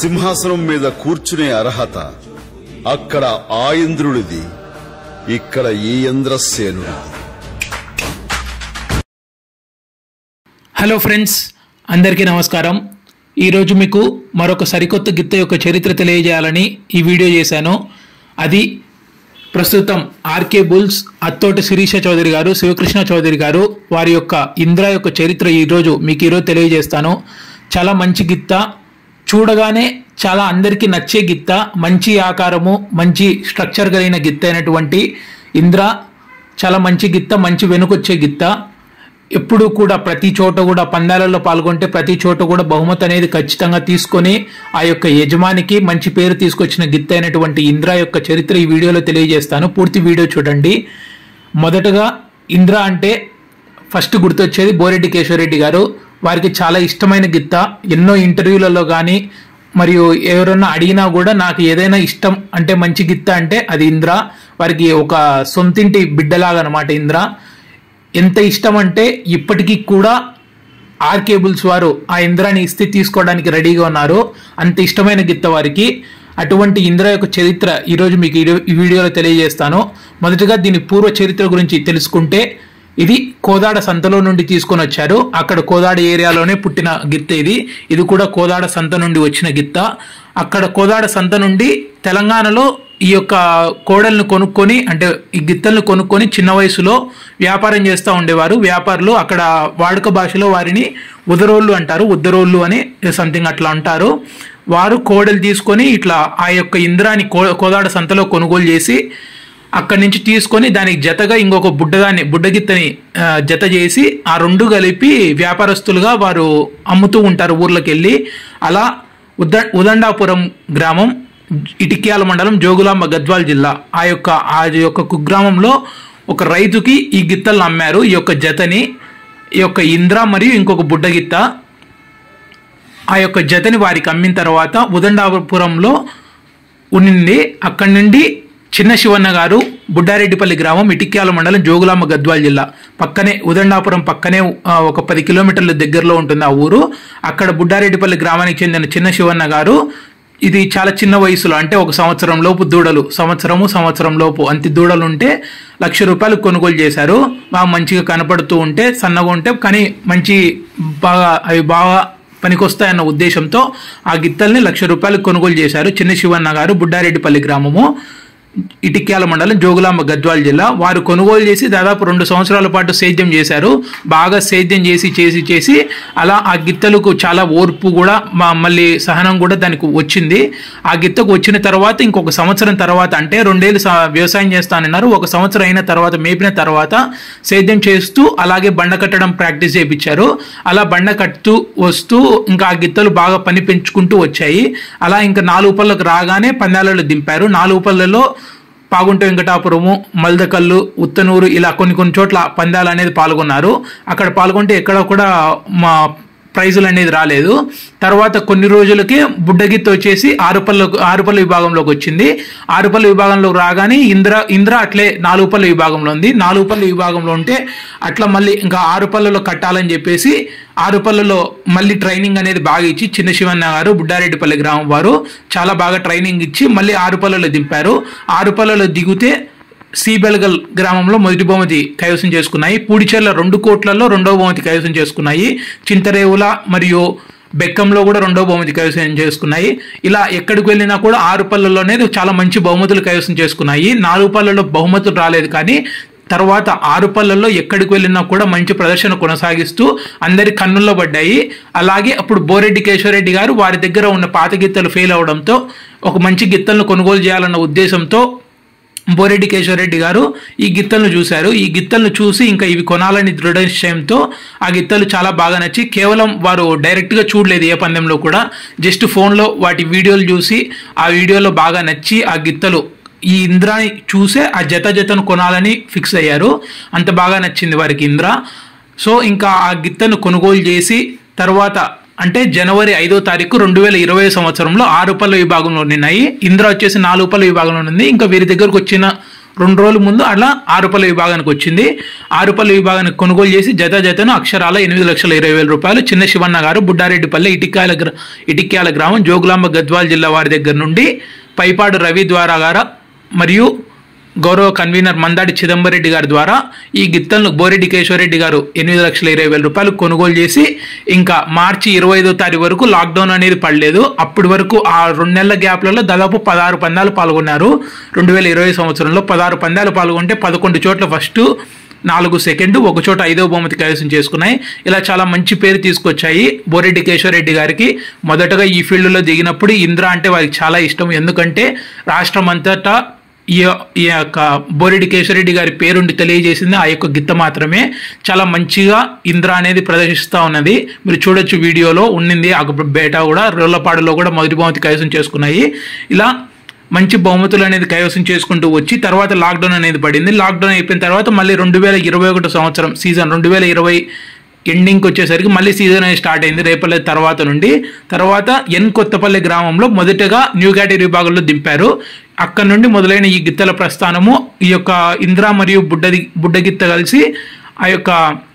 సింహాసనం మీద కూర్చునే అర్హత అక్కడ ఆ ఇంద్రుడిది ఇక్కడ ఈ ఇంద్రసేనుడిది హలో ఫ్రెండ్స్ అందరికీ నమస్కారం ఈరోజు మీకు మరొక సరికొత్త గిత్త యొక్క చరిత్ర తెలియజేయాలని ఈ వీడియో చేశాను అది ప్రస్తుతం ఆర్కే బుల్స్ అత్తోటి శిరీష చౌదరి గారు శివకృష్ణ చౌదరి గారు వారి యొక్క ఇంద్ర యొక్క చరిత్ర ఈరోజు మీకు ఈరోజు తెలియజేస్తాను చాలా మంచి గిత్త చూడగానే చాలా అందరికీ నచ్చే గిత్త మంచి ఆకారము మంచి స్ట్రక్చర్ కలిగిన గిత్త అయినటువంటి ఇంద్ర చాలా మంచి గిత్త మంచి వెనుకొచ్చే గిత్త ఎప్పుడు కూడా ప్రతి చోట కూడా పందాలలో పాల్గొంటే ప్రతి చోట కూడా బహుమతి అనేది ఖచ్చితంగా తీసుకొని ఆ యొక్క యజమానికి మంచి పేరు తీసుకొచ్చిన గిత్త అయినటువంటి ఇంద్ర యొక్క చరిత్ర ఈ వీడియోలో తెలియజేస్తాను పూర్తి వీడియో చూడండి మొదటగా ఇంద్ర అంటే ఫస్ట్ గుర్తొచ్చేది బోరెడ్డి కేశవరెడ్డి గారు వారికి చాలా ఇష్టమైన గిత్త ఎన్నో ఇంటర్వ్యూలలో కానీ మరియు ఎవరన్నా అడిగినా కూడా నాకు ఏదైనా ఇష్టం అంటే మంచి గిత్త అంటే అది ఇంద్ర వారికి ఒక సొంతింటి బిడ్డలాగా అనమాట ఇంద్ర ఎంత ఇష్టం అంటే ఇప్పటికీ కూడా ఆర్ కేబుల్స్ వారు ఆ ఇంద్రాని ఇస్తే తీసుకోవడానికి రెడీగా ఉన్నారు అంత ఇష్టమైన గిత్త వారికి అటువంటి ఇంద్ర యొక్క చరిత్ర ఈరోజు మీకు ఈ ఈ వీడియోలో తెలియజేస్తాను మొదటగా దీని పూర్వ చరిత్ర గురించి తెలుసుకుంటే ఇది కోదాడ సంతలో నుండి తీసుకొని వచ్చారు అక్కడ కోదాడ ఏరియాలోనే పుట్టిన గిత్త ఇది ఇది కూడా కోదాడ సంత నుండి వచ్చిన గిత్త అక్కడ కోదాడ సంత నుండి తెలంగాణలో ఈ యొక్క కోడల్ని కొనుక్కొని అంటే ఈ గిత్తల్ని కొనుక్కొని చిన్న వయసులో వ్యాపారం చేస్తూ ఉండేవారు వ్యాపారులు అక్కడ వాడుక భాషలో వారిని ఉదరోళ్ళు అంటారు ఉద్దరోళ్ళు అని సంథింగ్ అట్లా అంటారు వారు కోడలు తీసుకొని ఇట్లా ఆ యొక్క ఇంద్రాన్ని కో కోదాడ సంతలో కొనుగోలు చేసి అక్కడి నుంచి తీసుకొని దానికి జతగా ఇంకొక బుడ్డదాన్ని బుడ్డగిత్తని ఆ, జత చేసి ఆ రెండు కలిపి వ్యాపారస్తులుగా వారు అమ్ముతూ ఉంటారు ఊర్లోకి వెళ్ళి అలా ఉద ఉదండాపురం గ్రామం ఇటిక్యాల మండలం జోగులాంబ గద్వాల్ జిల్లా ఆ యొక్క ఆ యొక్క కుగ్రామంలో ఒక రైతుకి ఈ గిత్తలను అమ్మారు ఈ యొక్క జతని ఈ యొక్క ఇంద్ర మరియు ఇంకొక బుడ్డగిత్త ఆ యొక్క జతని వారికి అమ్మిన తర్వాత ఉదండాపురంలో ఉన్నింది అక్కడి నుండి చిన్న శివన్న గారు బుడ్డారెడ్డిపల్లి గ్రామం ఇటిక్యాల మండలం జోగులాంబ గద్వాల్ జిల్లా పక్కనే ఉదండాపురం పక్కనే ఆ, ఒక పది కిలోమీటర్ల దగ్గరలో ఉంటుంది ఆ ఊరు అక్కడ బుడ్డారెడ్డిపల్లి గ్రామానికి చెందిన చిన్న శివన్న గారు ఇది చాలా చిన్న వయసులో అంటే ఒక సంవత్సరం లోపు దూడలు సంవత్సరము సంవత్సరం లోపు అంతి దూడలు ఉంటే లక్ష రూపాయలు కొనుగోలు చేశారు బాగా మంచిగా కనపడుతూ ఉంటే సన్నగా ఉంటే కానీ మంచి బాగా అవి బాగా పనికొస్తాయన్న ఉద్దేశంతో ఆ గిత్తల్ని లక్ష రూపాయలు కొనుగోలు చేశారు చిన్న శివన్న గారు బుడ్డారెడ్డిపల్లి గ్రామము ఇటిక్యాల మండలం జోగులాంబ గద్వాల్ జిల్లా వారు కొనుగోలు చేసి దాదాపు రెండు సంవత్సరాల పాటు సేద్యం చేశారు బాగా సేద్యం చేసి చేసి చేసి అలా ఆ గిత్తలకు చాలా ఓర్పు కూడా మా మళ్ళీ సహనం కూడా దానికి వచ్చింది ఆ గిత్తకు వచ్చిన తర్వాత ఇంకొక సంవత్సరం తర్వాత అంటే రెండేళ్ళు స- వ్యవసాయం చేస్తానన్నారు ఒక సంవత్సరం అయిన తర్వాత మేపిన తర్వాత సేద్యం చేస్తూ అలాగే బండ కట్టడం ప్రాక్టీస్ చేయించారు అలా బండ కట్టుతూ వస్తూ ఇంకా ఆ గిత్తలు బాగా పని పెంచుకుంటూ వచ్చాయి అలా ఇంకా నాలుగు పళ్ళకు రాగానే పందాలలో దింపారు నాలుగు పళ్ళలో పాగుంట వెంకటాపురము మల్దకల్లు ఉత్తనూరు ఇలా కొన్ని కొన్ని చోట్ల పందాలు అనేది పాల్గొన్నారు అక్కడ పాల్గొంటే ఎక్కడ కూడా మా ప్రైజులు అనేది రాలేదు తర్వాత కొన్ని రోజులకి బుడ్డగిత్త వచ్చేసి ఆరుపల్ల ఆరుపల్ల విభాగంలోకి వచ్చింది ఆరుపల్ల విభాగంలోకి రాగానే ఇంద్ర ఇంద్ర అట్లే నాలుగు పల్ల విభాగంలో ఉంది నాలుగు పల్ల విభాగంలో ఉంటే అట్లా మళ్ళీ ఇంకా ఆరు పళ్ళలో కట్టాలని చెప్పేసి ఆరు పళ్ళలో మళ్ళీ ట్రైనింగ్ అనేది బాగా ఇచ్చి చిన్న శివన్న గారు బుడ్డారెడ్డిపల్లి గ్రామం వారు చాలా బాగా ట్రైనింగ్ ఇచ్చి మళ్ళీ ఆరు పళ్ళలో దింపారు ఆరు పళ్ళలో దిగితే సీబెల్గల్ గ్రామంలో మొదటి బహుమతి కైవసం చేసుకున్నాయి పూడిచెర్ల రెండు కోట్లలో రెండవ బహుమతి కైవసం చేసుకున్నాయి చింతరేవుల మరియు బెక్కంలో కూడా రెండో బహుమతి కైవసం చేసుకున్నాయి ఇలా ఎక్కడికి వెళ్ళినా కూడా ఆరు పళ్ళలోనే చాలా మంచి బహుమతులు కైవసం చేసుకున్నాయి నాలుగు పళ్ళలో బహుమతులు రాలేదు కానీ తర్వాత ఆరు పళ్ళల్లో ఎక్కడికి వెళ్ళినా కూడా మంచి ప్రదర్శన కొనసాగిస్తూ అందరి కన్నుల్లో పడ్డాయి అలాగే అప్పుడు బోరెడ్డి కేశవరెడ్డి గారు వారి దగ్గర ఉన్న పాత గిత్తలు ఫెయిల్ అవడంతో ఒక మంచి గిత్తలను కొనుగోలు చేయాలన్న ఉద్దేశంతో బోరెడ్డి కేశవరెడ్డి గారు ఈ గిత్తలను చూశారు ఈ గిత్తలను చూసి ఇంకా ఇవి కొనాలని దృఢ నిశ్చయంతో ఆ గిత్తలు చాలా బాగా నచ్చి కేవలం వారు డైరెక్ట్గా చూడలేదు ఏ పందెంలో కూడా జస్ట్ ఫోన్లో వాటి వీడియోలు చూసి ఆ వీడియోలో బాగా నచ్చి ఆ గిత్తలు ఈ ఇంద్రాని చూసే ఆ జత జతను కొనాలని ఫిక్స్ అయ్యారు అంత బాగా నచ్చింది వారికి ఇంద్ర సో ఇంకా ఆ గిత్తను కొనుగోలు చేసి తర్వాత అంటే జనవరి ఐదో తారీఖు రెండు వేల ఇరవై సంవత్సరంలో ఆరు పళ్ళ విభాగంలో ఉన్నాయి ఇంద్ర వచ్చేసి నాలుగు పళ్ళ విభాగంలో ఉంది ఇంకా వీరి దగ్గరకు వచ్చిన రెండు రోజుల ముందు అట్లా ఆరుపల్లి విభాగానికి వచ్చింది ఆరుపల్లి విభాగానికి కొనుగోలు చేసి జత జతను అక్షరాల ఎనిమిది లక్షల ఇరవై వేల రూపాయలు చిన్న శివన్న గారు బుడ్డారెడ్డిపల్లె ఇటిక్యాల గ్రా ఇటిక్యాల గ్రామం జోగులాంబ గద్వాల్ జిల్లా వారి దగ్గర నుండి పైపాడు రవి ద్వారా గారు మరియు గౌరవ కన్వీనర్ మందాడి చిదంబరెడ్డి గారి ద్వారా ఈ గిత్తలను బోరెడ్డి కేశవరెడ్డి గారు ఎనిమిది లక్షల ఇరవై వేల రూపాయలు కొనుగోలు చేసి ఇంకా మార్చి ఇరవై ఐదో తారీఖు వరకు లాక్డౌన్ అనేది పడలేదు అప్పటి వరకు ఆ రెండు నెలల గ్యాప్లలో దాదాపు పదహారు పందాలు పాల్గొన్నారు రెండు వేల ఇరవై సంవత్సరంలో పదహారు పందాలు పాల్గొంటే పదకొండు చోట్ల ఫస్ట్ నాలుగు సెకండ్ ఒక చోట ఐదవ బహుమతి కైవసం చేసుకున్నాయి ఇలా చాలా మంచి పేరు తీసుకొచ్చాయి బోరెడ్డి కేశవరెడ్డి గారికి మొదటగా ఈ ఫీల్డ్లో దిగినప్పుడు ఇంద్ర అంటే వారికి చాలా ఇష్టం ఎందుకంటే రాష్ట్రం అంతటా ఈ ఈ యొక్క బోరెడ్డి కేశవరెడ్డి గారి పేరుండి తెలియజేసింది ఆ యొక్క గిత్త మాత్రమే చాలా మంచిగా ఇంద్ర అనేది ప్రదర్శిస్తూ ఉన్నది మీరు చూడొచ్చు వీడియోలో ఉండింది ఆ బేటా కూడా రోళ్లపాడులో కూడా మొదటి బహుమతి కైవసం చేసుకున్నాయి ఇలా మంచి బహుమతులు అనేది కైవసం చేసుకుంటూ వచ్చి తర్వాత లాక్డౌన్ అనేది పడింది లాక్డౌన్ అయిపోయిన తర్వాత మళ్ళీ రెండు వేల ఇరవై ఒకటి సంవత్సరం సీజన్ రెండు వేల ఇరవై ఎండింగ్కి వచ్చేసరికి మళ్ళీ సీజన్ అనేది స్టార్ట్ అయింది రేపల్లె తర్వాత నుండి తర్వాత ఎన్ కొత్తపల్లి గ్రామంలో మొదటగా న్యూ కేటగిరీ విభాగంలో దింపారు అక్కడ నుండి మొదలైన ఈ గిత్తల ప్రస్థానము ఈ యొక్క ఇంద్ర మరియు బుడ్డది బుడ్డగిత్త కలిసి ఆ యొక్క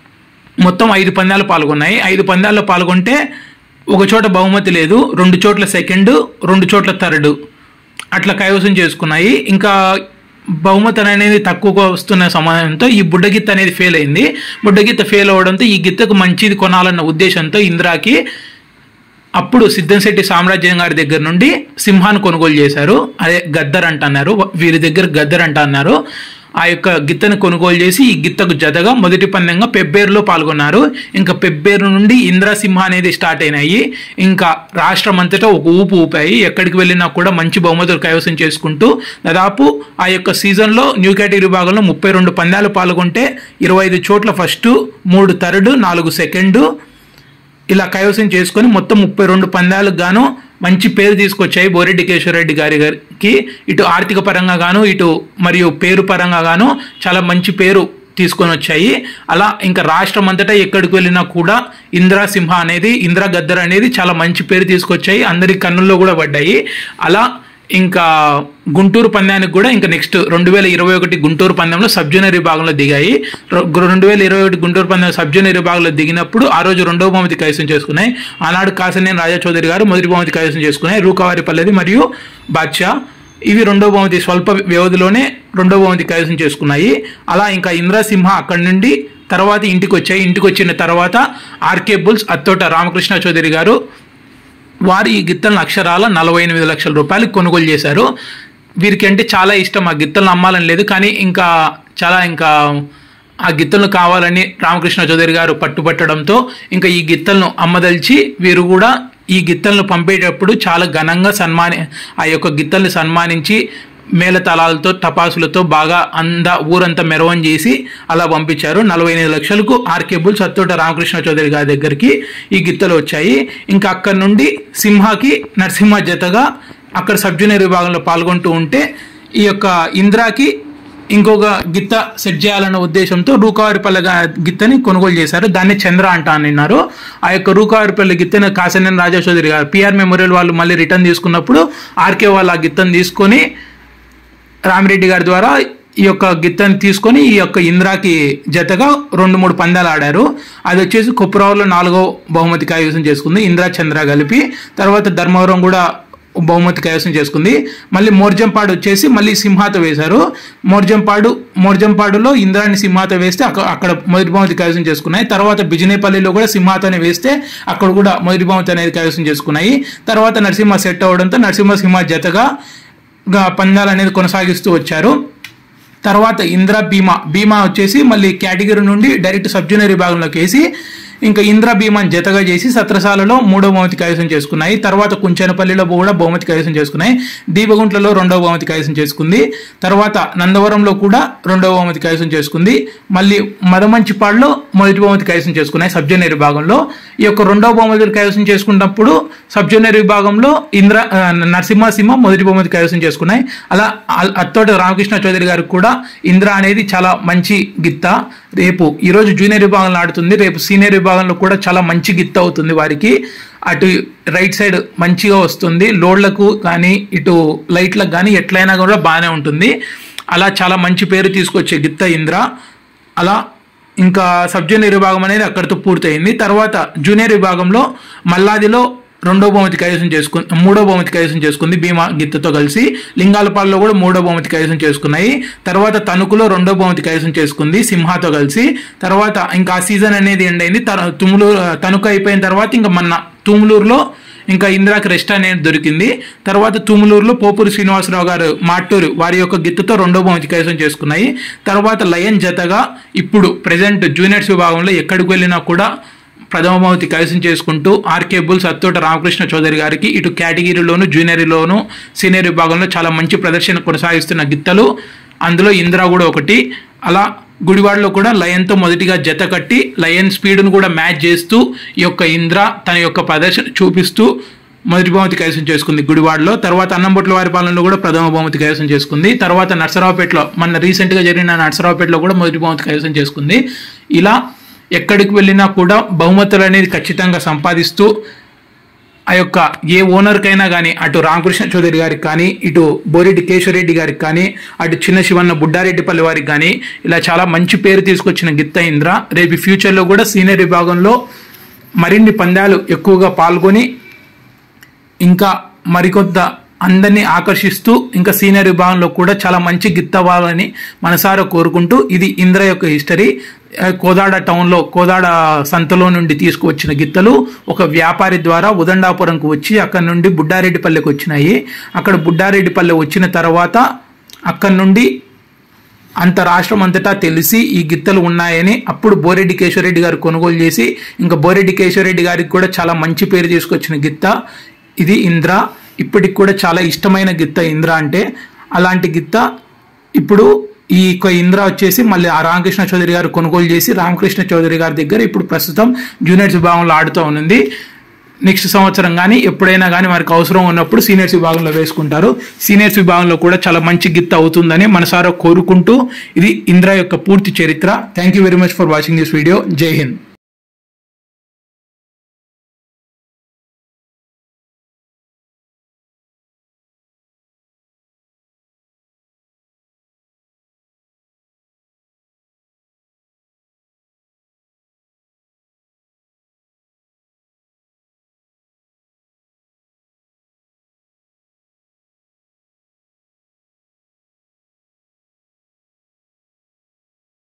మొత్తం ఐదు పందాలు పాల్గొన్నాయి ఐదు పందాల్లో పాల్గొంటే ఒక చోట బహుమతి లేదు రెండు చోట్ల సెకండ్ రెండు చోట్ల థర్డ్ అట్లా కైవసం చేసుకున్నాయి ఇంకా బహుమతి అనేది తక్కువగా వస్తున్న సమయంతో ఈ బుడ్డగిత్త అనేది ఫెయిల్ అయింది బుడ్డగిత్త ఫెయిల్ అవ్వడంతో ఈ గిత్తకు మంచిది కొనాలన్న ఉద్దేశంతో ఇంద్రాకి అప్పుడు సిద్ధంశెట్టి సామ్రాజ్యం గారి దగ్గర నుండి సింహాన్ని కొనుగోలు చేశారు అదే గద్దర్ అంటున్నారు వీరి దగ్గర గద్దర్ అంట అన్నారు ఆ యొక్క గిత్తను కొనుగోలు చేసి ఈ గిత్తకు జతగా మొదటి పందెంగా పెబ్బేరులో పాల్గొన్నారు ఇంకా పెబ్బేరు నుండి ఇంద్రసింహ అనేది స్టార్ట్ అయినాయి ఇంకా రాష్ట్రం అంతటా ఒక ఊపు ఊపాయి ఎక్కడికి వెళ్ళినా కూడా మంచి బహుమతులు కైవసం చేసుకుంటూ దాదాపు ఆ యొక్క సీజన్లో న్యూ కేటగిరీ విభాగంలో ముప్పై రెండు పందాలు పాల్గొంటే ఇరవై ఐదు చోట్ల ఫస్ట్ మూడు థర్డ్ నాలుగు సెకండ్ ఇలా కైవసం చేసుకొని మొత్తం ముప్పై రెండు పందాలకు గాను మంచి పేరు తీసుకొచ్చాయి బోరెడ్డి కేశవరెడ్డి గారి గారికి ఇటు ఆర్థిక పరంగా గాను ఇటు మరియు పేరు పరంగా గాను చాలా మంచి పేరు తీసుకొని వచ్చాయి అలా ఇంకా రాష్ట్రం అంతటా ఎక్కడికి వెళ్ళినా కూడా ఇంద్రా సింహ అనేది ఇంద్రా గద్దర్ అనేది చాలా మంచి పేరు తీసుకొచ్చాయి అందరి కన్నుల్లో కూడా పడ్డాయి అలా ఇంకా గుంటూరు పందానికి కూడా ఇంకా నెక్స్ట్ రెండు వేల ఇరవై ఒకటి గుంటూరు పందెంలో సబ్ జూనియర్ విభాగంలో దిగాయి రె- రెండు వేల ఇరవై ఒకటి గుంటూరు పందెం సబ్ జూనియర్ విభాగంలో దిగినప్పుడు ఆ రోజు రెండవ బహుమతి కైవసం చేసుకున్నాయి ఆనాడు కాసినేని రాజా చౌదరి గారు మొదటి బహుమతి కైవసం చేసుకున్నాయి రూకావారి పల్లెది మరియు బాద్షా ఇవి రెండో బహుమతి స్వల్ప వ్యవధిలోనే రెండో బహుమతి కైవసం చేసుకున్నాయి అలా ఇంకా ఇంద్రసింహ అక్కడి నుండి తర్వాత ఇంటికి వచ్చాయి ఇంటికి వచ్చిన తర్వాత ఆర్కే బుల్స్ అత్తోట రామకృష్ణ చౌదరి గారు వారు ఈ గిత్తలను అక్షరాల నలభై ఎనిమిది లక్షల రూపాయలు కొనుగోలు చేశారు వీరికి అంటే చాలా ఇష్టం ఆ గిత్తలను అమ్మాలని లేదు కానీ ఇంకా చాలా ఇంకా ఆ గిత్తలను కావాలని రామకృష్ణ చౌదరి గారు పట్టుబట్టడంతో ఇంకా ఈ గిత్తలను అమ్మదలిచి వీరు కూడా ఈ గిత్తలను పంపేటప్పుడు చాలా ఘనంగా సన్మాని ఆ యొక్క గిత్తల్ని సన్మానించి మేళతాళాలతో టపాసులతో బాగా అంద ఊరంతా మెరవని చేసి అలా పంపించారు నలభై ఎనిమిది లక్షలకు ఆర్కేబుల్ సత్తోట రామకృష్ణ చౌదరి గారి దగ్గరికి ఈ గిత్తలు వచ్చాయి ఇంకా అక్కడి నుండి సింహాకి నరసింహ జతగా అక్కడ సబ్ జూనియర్ విభాగంలో పాల్గొంటూ ఉంటే ఈ యొక్క ఇంద్రాకి ఇంకొక గిత్త సెట్ చేయాలన్న ఉద్దేశంతో రూకావారిపల్లె గా- గిత్తని కొనుగోలు చేశారు దాన్ని చంద్ర అంట అన్నారు ఆ యొక్క రూకావారిపల్లె గిత్తని కాసినేని రాజా చౌదరి గారు పిఆర్ మెమోరియల్ వాళ్ళు మళ్ళీ రిటర్న్ తీసుకున్నప్పుడు ఆర్కే వాళ్ళు ఆ గిత్తని తీసుకొని రామిరెడ్డి గారి ద్వారా ఈ యొక్క గిత్తని తీసుకొని ఈ యొక్క ఇంద్రాకి జతగా రెండు మూడు పందాలు ఆడారు అది వచ్చేసి కుప్రావులో నాలుగో బహుమతి కైవసం చేసుకుంది ఇంద్రా చంద్ర కలిపి తర్వాత ధర్మవరం కూడా బహుమతి కైవసం చేసుకుంది మళ్ళీ మోర్జంపాడు వచ్చేసి మళ్ళీ సింహాతో వేశారు మోర్జంపాడు మోర్జంపాడులో ఇంద్రాని సింహాతో వేస్తే అక్కడ అక్కడ మొదటి బహుమతి కైవసం చేసుకున్నాయి తర్వాత బిజినేపల్లిలో కూడా సింహాతోనే వేస్తే అక్కడ కూడా మొదటి బహుమతి అనేది కైవసం చేసుకున్నాయి తర్వాత నరసింహ సెట్ అవడంతో నరసింహ సింహ జతగా గా పందాలు అనేది కొనసాగిస్తూ వచ్చారు తర్వాత ఇంద్ర బీమా బీమా వచ్చేసి మళ్ళీ కేటగిరీ నుండి డైరెక్ట్ సబ్ జూనియర్ విభాగంలోకి వేసి ఇంకా ఇంద్ర బీమాని జతగా చేసి సత్రసాలలో మూడో బహుమతి కైవసం చేసుకున్నాయి తర్వాత కుంచనపల్లిలో కూడా బహుమతి కైవసం చేసుకున్నాయి దీపగుంట్లలో రెండవ బహుమతి కైవసం చేసుకుంది తర్వాత నందవరంలో కూడా రెండవ బహుమతి కైవసం చేసుకుంది మళ్ళీ మదమంచిపాడులో మొదటి బహుమతి కైవసం చేసుకున్నాయి సబ్ జూనియర్ విభాగంలో ఈ యొక్క రెండవ బహుమతి కైవసం చేసుకున్నప్పుడు సబ్ జూనియర్ విభాగంలో ఇంద్ర ఆ, నరసింహ సింహ మొదటి బహుమతి కైవసం చేసుకున్నాయి అలా అ- అత్తోట రామకృష్ణ చౌదరి గారికి కూడా ఇంద్ర అనేది చాలా మంచి గిత్త రేపు ఈరోజు జూనియర్ విభాగంలో ఆడుతుంది రేపు సీనియర్ విభాగంలో కూడా చాలా మంచి గిత్త అవుతుంది వారికి అటు రైట్ సైడ్ మంచిగా వస్తుంది లోడ్లకు కానీ ఇటు లైట్లకు కానీ ఎట్లయినా కూడా బాగానే ఉంటుంది అలా చాలా మంచి పేరు తీసుకొచ్చే గిత్త ఇంద్ర అలా ఇంకా సబ్ జూనియర్ విభాగం అనేది అక్కడితో పూర్తయింది తర్వాత జూనియర్ విభాగంలో మల్లాదిలో రెండో బహుమతి కైవసం చేసుకుంది మూడో బహుమతి కైవసం చేసుకుంది భీమా గిత్తతో కలిసి లింగాలపాలలో కూడా మూడో బహుమతి కైవసం చేసుకున్నాయి తర్వాత తణుకులో రెండో బహుమతి కైవసం చేసుకుంది సింహాతో కలిసి తర్వాత ఇంకా ఆ సీజన్ అనేది ఎండ్ అయింది తర- తుములూరు తణుకు అయిపోయిన తర్వాత ఇంకా మొన్న తుములూరులో ఇంకా ఇందిరాకి రెస్ట్ అనేది దొరికింది తర్వాత తుములూరులో పోపూరి శ్రీనివాసరావు గారు మాట్టూరు వారి యొక్క గిత్తుతో రెండో బహుమతి కైవసం చేసుకున్నాయి తర్వాత లయన్ జతగా ఇప్పుడు ప్రజెంట్ జూనియర్స్ విభాగంలో ఎక్కడికి వెళ్ళినా కూడా ప్రథమ బహుమతి కైవసం చేసుకుంటూ ఆర్కే బుల్స్ అత్తోట రామకృష్ణ చౌదరి గారికి ఇటు కేటగిరీలోను జూనియర్లోను సీనియర్ విభాగంలో చాలా మంచి ప్రదర్శన కొనసాగిస్తున్న గిత్తలు అందులో ఇందిరా కూడా ఒకటి అలా గుడివాడలో కూడా లయన్తో మొదటిగా జత కట్టి లయన్ స్పీడ్ను కూడా మ్యాచ్ చేస్తూ ఈ యొక్క ఇంద్ర తన యొక్క ప్రదర్శన చూపిస్తూ మొదటి బహుమతి కైవసం చేసుకుంది గుడివాడలో తర్వాత అన్నంబొట్ల వారి పాలనలో కూడా ప్రథమ బహుమతి కైవసం చేసుకుంది తర్వాత నర్సరావుపేటలో మన రీసెంట్గా జరిగిన నర్సరావుపేటలో కూడా మొదటి బహుమతి కైవసం చేసుకుంది ఇలా ఎక్కడికి వెళ్ళినా కూడా బహుమతులు అనేది ఖచ్చితంగా సంపాదిస్తూ ఆ యొక్క ఏ ఓనర్కైనా కానీ అటు రామకృష్ణ చౌదరి గారికి కానీ ఇటు బోరెడ్డి కేశవరెడ్డి గారికి కానీ అటు చిన్న శివన్న బుడ్డారెడ్డిపల్లి వారికి కానీ ఇలా చాలా మంచి పేరు తీసుకొచ్చిన గిత్త ఇంద్ర రేపు ఫ్యూచర్లో కూడా సీనియర్ విభాగంలో మరిన్ని పందాలు ఎక్కువగా పాల్గొని ఇంకా మరికొంత అందరినీ ఆకర్షిస్తూ ఇంకా సీనియర్ విభాగంలో కూడా చాలా మంచి గిత్తవ్వాలని మనసారా కోరుకుంటూ ఇది ఇంద్ర యొక్క హిస్టరీ ఆ, కోదాడ టౌన్లో కోదాడ సంతలో నుండి తీసుకువచ్చిన గిత్తలు ఒక వ్యాపారి ద్వారా ఉదండాపురంకు వచ్చి అక్కడ నుండి బుడ్డారెడ్డిపల్లెకి వచ్చినాయి అక్కడ బుడ్డారెడ్డిపల్లె వచ్చిన తర్వాత అక్కడ నుండి అంత రాష్ట్రం అంతటా తెలిసి ఈ గిత్తలు ఉన్నాయని అప్పుడు బోరెడ్డి కేశవరెడ్డి గారు కొనుగోలు చేసి ఇంకా బోరెడ్డి కేశవరెడ్డి గారికి కూడా చాలా మంచి పేరు తీసుకొచ్చిన గిత్త ఇది ఇంద్ర ఇప్పటికి కూడా చాలా ఇష్టమైన గిత్త ఇంద్ర అంటే అలాంటి గిత్త ఇప్పుడు ఈ యొక్క ఇంద్ర వచ్చేసి మళ్ళీ ఆ రామకృష్ణ చౌదరి గారు కొనుగోలు చేసి రామకృష్ణ చౌదరి గారి దగ్గర ఇప్పుడు ప్రస్తుతం జూనియర్స్ విభాగంలో ఆడుతూ ఉంది నెక్స్ట్ సంవత్సరం కానీ ఎప్పుడైనా కానీ వారికి అవసరం ఉన్నప్పుడు సీనియర్స్ విభాగంలో వేసుకుంటారు సీనియర్స్ విభాగంలో కూడా చాలా మంచి గిత్త అవుతుందని మనసారా కోరుకుంటూ ఇది ఇంద్ర యొక్క పూర్తి చరిత్ర thank you very much for watching this video Jai Hind